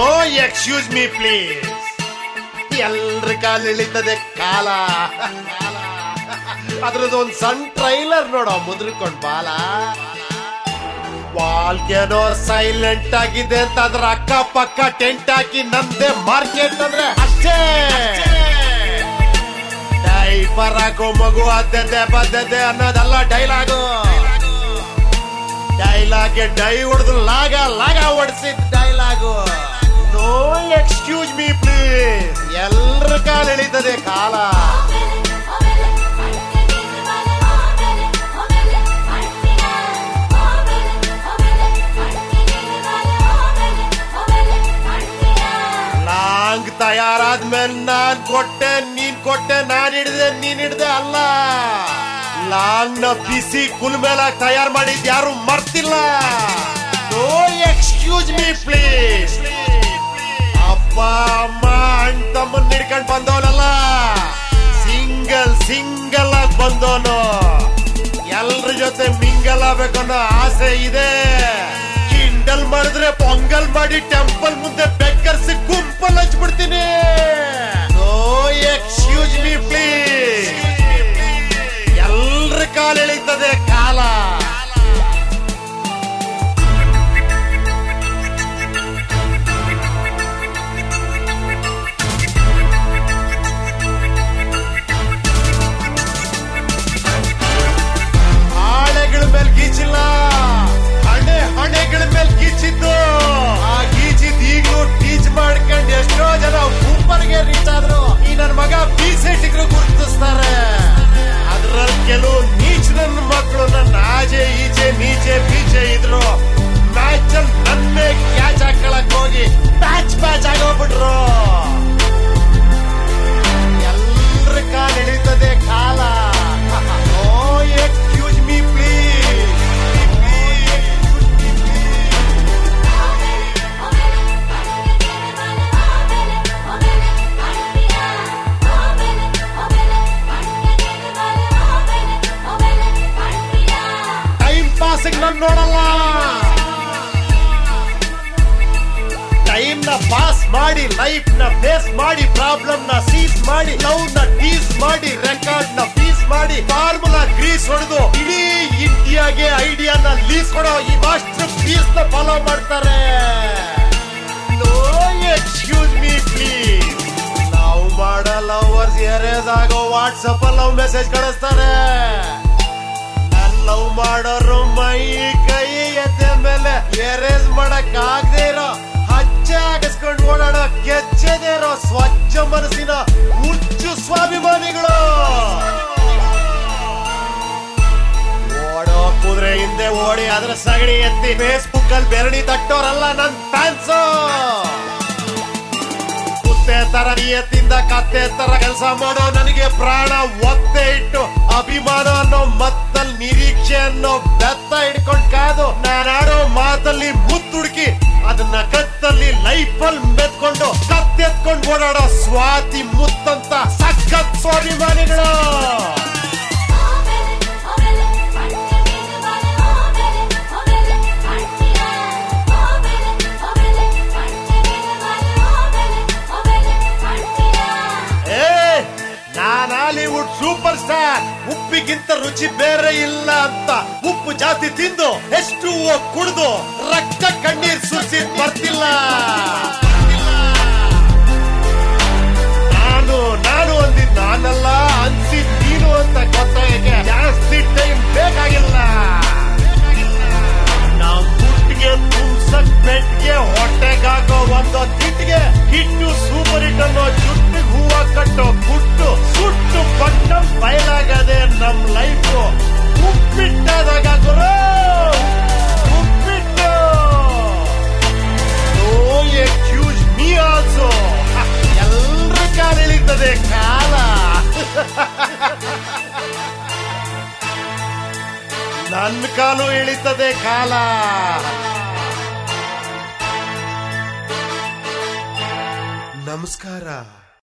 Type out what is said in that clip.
no excuse me please ಎಲ್ರ ಕಾಲ ಇಳಿತದೆ ಕಾಲ ಅದ್ರದ್ದು ಒಂದ್ ಸಣ್ಣ ಟ್ರೈಲರ್ ನೋಡೋ ಮುದ್ರಕೊಂಡ್ ಬಾಲ ವಾಲ್ಗೆನೋ ಸೈಲೆಂಟ್ ಆಗಿದೆ ಅಂತ ಅದ್ರ ಅಕ್ಕ ಪಕ್ಕ ಟೆಂಟ್ ಹಾಕಿ ನಮ್ದೇ ಮಾರ್ಕೆಟ್ ಅಂದ್ರೆ ಅಷ್ಟೇ ಡೈಪರ್ ಹಾಕೋ ಮಗು ಅದ್ದದೆ ಬದ್ದದೆ ಅನ್ನೋದಲ್ಲ ಡೈಲಾಗು ಡೈಲಾಗೆ ಡೈ ಹೊಡೆದು ಲಾಗ ಲಾಗ ಹೊಡೆಸಿದ dialogue no excuse me please ಎಲ್ರ ಕಾಲ ಎಳಿತದೆ ಕಾಲ ಲಾಂಗ್ ತಯಾರಾದ್ಮೇಲೆ ನಾನ್ ಕೊಟ್ಟೆ ನೀನ್ ಕೊಟ್ಟೆ ನಾನ್ ಹಿಡ್ದೆ ನೀನ್ ಹಿಡ್ದೆ ಅಲ್ಲ ಲಾಂಗ್ ನ ಬಿಸಿ ಕುಲ್ಮೇಲಾಗ್ ತಯಾರ್ ಮಾಡಿದ್ ಯಾರು ಮರ್ತಿಲ್ಲ ನೋ ಎಕ್ಸ್ಕ್ಯೂಸ್ ಮೀ ಪ್ಲೀಸ್ ಅಪ್ಪ ಅಮ್ಮ ಅಣ್ಣ ತಮ್ಮನ್ ಹಿಡ್ಕೊಂಡ್ ಬಂದವನಲ್ಲ ಸಿಂಗಲ್ ಸಿಂಗಲ್ ಆಗಿ ಬಂದವನು ಎಲ್ರ ಜೊತೆ ಮಿಂಗಲ್ ಆಗ್ಬೇಕನ್ನೋ ಆಸೆ ಇದೆ ಕಿಂಡಲ್ ಮಾಡಿದ್ರೆ ಪೊಂಗಲ್ ಮಾಡಿ ಟೆಂಪಲ್ ಮುಂದೆ ಬೆಕ್ಕರ್ಸಿ ಗುಂಪಲ್ ಹಚ್ಬಿಡ್ತೀನಿ ನೋ ಎಕ್ಸ್ಕ್ಯೂಸ್ ಮೀ ಪ್ಲೀಸ್ ಎಲ್ರ ಕಾಲ ಎಳಿತದೆ ಕಾಲ ಆಳೆಗಳ ಮೇಲೆ ಗೀಚಿಲ್ಲ ಹಣೆ ಹಣೆಗಳ ಮೇಲೆ ಗೀಚಿದ್ದು ಆ ಗೀಚಿದ್ ಈಗಲೂ ಟೀಚ್ ಮಾಡ್ಕೊಂಡು ಎಷ್ಟೋ ಜನ ಸೂಪರ್ಗೆ ರೀಚ್ ಆದ್ರು ಈ ನನ್ ಮಗ ಬಿ ಸೆಟ್ಗಳು ಗುರುತಿಸ್ತಾರೆ ಅದ್ರಲ್ಲಿ ಕೆಲವು ನೀಚ್ ನನ್ನ ಮಕ್ಕಳು ನನ್ನ ಆಜೆ ಈಚೆ ನೀಚೆ ಬೀಚೆ ಇದ್ರು ಮ್ಯಾಚ್ ಅಲ್ಲಿ ನನ್ನೇ ಕ್ಯಾಚ್ ಹಾಕೊಳಕ್ ಹೋಗಿ ಪ್ಯಾಚ್ ಪ್ಯಾಚ್ ಆಗೋಗ್ಬಿಟ್ರು ಎಲ್ರ ಕಾಲ ಎಳಿತದೆ ಕಾಲ oh excuse me please time ಪಾಸಿಗೆ ನಾನು ನೋಡಲ್ಲ ಟೈಮ್ ನ ಪಾಸ್ ಮಾಡಿ ಲೈಫ್ ನ ಫೇಸ್ ಮಾಡಿ ಪ್ರಾಬ್ಲಮ್ ನ ಸೀಸ್ ಮಾಡಿ ಲವ್ ನ ಟೀಸ್ ಮಾಡಿ ರೆಕಾರ್ಡ್ ನ ಪೀಸ್ ಮಾಡಿ ಫಾರ್ಮುಲಾ ಗ್ರೀಸ್ ಹೊಡೆದು ಇಡೀ ಇಂಡಿಯಾಗೆ ಐಡಿಯಾ ನ ಲೀಸ್ ಕೊಡೋ ಈ ಮಾಸ್ಟರ್ ಪೀಸ್ ನ ಫಾಲೋ ಮಾಡ್ತಾರೆ no excuse me please love ಮಾಡೋ ಲವರ್ಸ್ ಎರೇಸ್ ಆಗೋ ವಾಟ್ಸಪ್ ಲವ್ ಮೆಸೇಜ್ ಕಳಿಸ್ತಾರೆ ನನ್ ಲವ್ ಮಾಡೋರು ಮೈ ಕೈ ಎದ್ದೆ ಮೇಲೆ ಎರೇಸ್ ಮಾಡಕ್ ಆಗದೆ ಇರೋ ಹಚ್ಚೆ ಹಾಕಿಸ್ಕೊಂಡು ಓಡಾಡೋ ಕೆಚ್ಚದೆ ಇರೋ ಸ್ವಚ್ಛ ಮನಸ್ಸಿನ ಹುಚ್ಚು ಸ್ವಾಭಿಮಾನಿಗಳು ಓಡೋ ಕುದುರೆ ಹಿಂದೆ ಓಡಿ ಅದ್ರ ಸಗಣಿ ಎತ್ತಿ ಫೇಸ್ಬುಕ್ ಅಲ್ಲಿ ಬೆರಣಿ ತಟ್ಟೋರಲ್ಲ ನನ್ ಫ್ಯಾನ್ಸು ಕುತ್ತೆ ತರ ನಿಯತ್ತಿಂದ ಕತ್ತೆ ತರ ಕೆಲಸ ಮಾಡೋ ನನಗೆ ಪ್ರಾಣ ಒತ್ತೆ ಇಟ್ಟು ಅಭಿಮಾನ ಅನ್ನೋ ಮತ್ತಲ್ಲಿ ನಿರೀಕ್ಷೆ ಅನ್ನೋ ಬೆತ್ತ ಹಿಡ್ಕೊಂಡ್ ಕಾದು ನಾನಾಡೋ ಮಾತಲ್ಲಿ ಮುತ್ತುಡುಕಿ ಅದನ್ನ ಕತ್ತಲ್ಲಿ ಲೈಫಲ್ಲಿ ಮೆತ್ಕೊಂಡು ಕತ್ತೆತ್ಕೊಂಡು ಓಡಾಡೋ ಸ್ವಾತಿ ಮುತ್ತಂತ ಸಖತ್ ಸ್ವಾಭಿಮಾನಿಗಳು ಏ ನಾನ್ ಹಾಲಿವುಡ್ ಸೂಪರ್ ಸ್ಟಾರ್ ಉಪ್ಪಿಗಿಂತ ರುಚಿ ಬೇರೆ ಇಲ್ಲ ಅಂತ ಉಪ್ಪು ಜಾಸ್ತಿ ತಿಂದು ಎಷ್ಟು ಕುಡಿದು ರಕ್ತ ಕಣ್ಣೀರ್ ಸುರಿಸಿ ಬರ್ತಿಲ್ಲ ನಾನು ನಾನು ಅಂದಿದ್ ನಾನಲ್ಲ ಅನ್ಸಿದ್ ನೀನು ಅಂತ ಗೊತ್ತಾಗಕ್ಕೆ ಜಾಸ್ತಿ ಟೈಮ್ ಬೇಕಾಗಿಲ್ಲ ನಾವು ಗುಟ್ಟಿಗೆ ತುಂಬಸಕ್ ಬೆಟ್ಗೆ ಹೊಟ್ಟೆಗಾಗೋ ಒಂದು ತಿಟ್ಟಿಗೆ ಹಿಟ್ಟು ಸೂಪರ್ ಹಿಟ್ ಅನ್ನೋ ಜುಟ್ಟಿಗೆ ಹೂವ ಕಟ್ಟೋ ಗುಟ್ಟು ಸುಟ್ಟು ಬಣ್ಣ ಬಯಲಾಗದೆ ನಮ್ ಲೈಫ್ ಉಪ್ಪಿಟ್ಟಾದಾಗ ಗುರು ಉಪ್ಪಿಟ್ಟು ನೋ ಎಕ್ಸ್ಕ್ಯೂಸ್ ಮೀ ಆಲ್ಸೋ ಎಲ್ರ ಕಾಲ ಎಳಿತದೆ ಕಾಲ ನನ್ನ ಕಾಲು ಇಳಿತದೆ ಕಾಲ ನಮಸ್ಕಾರ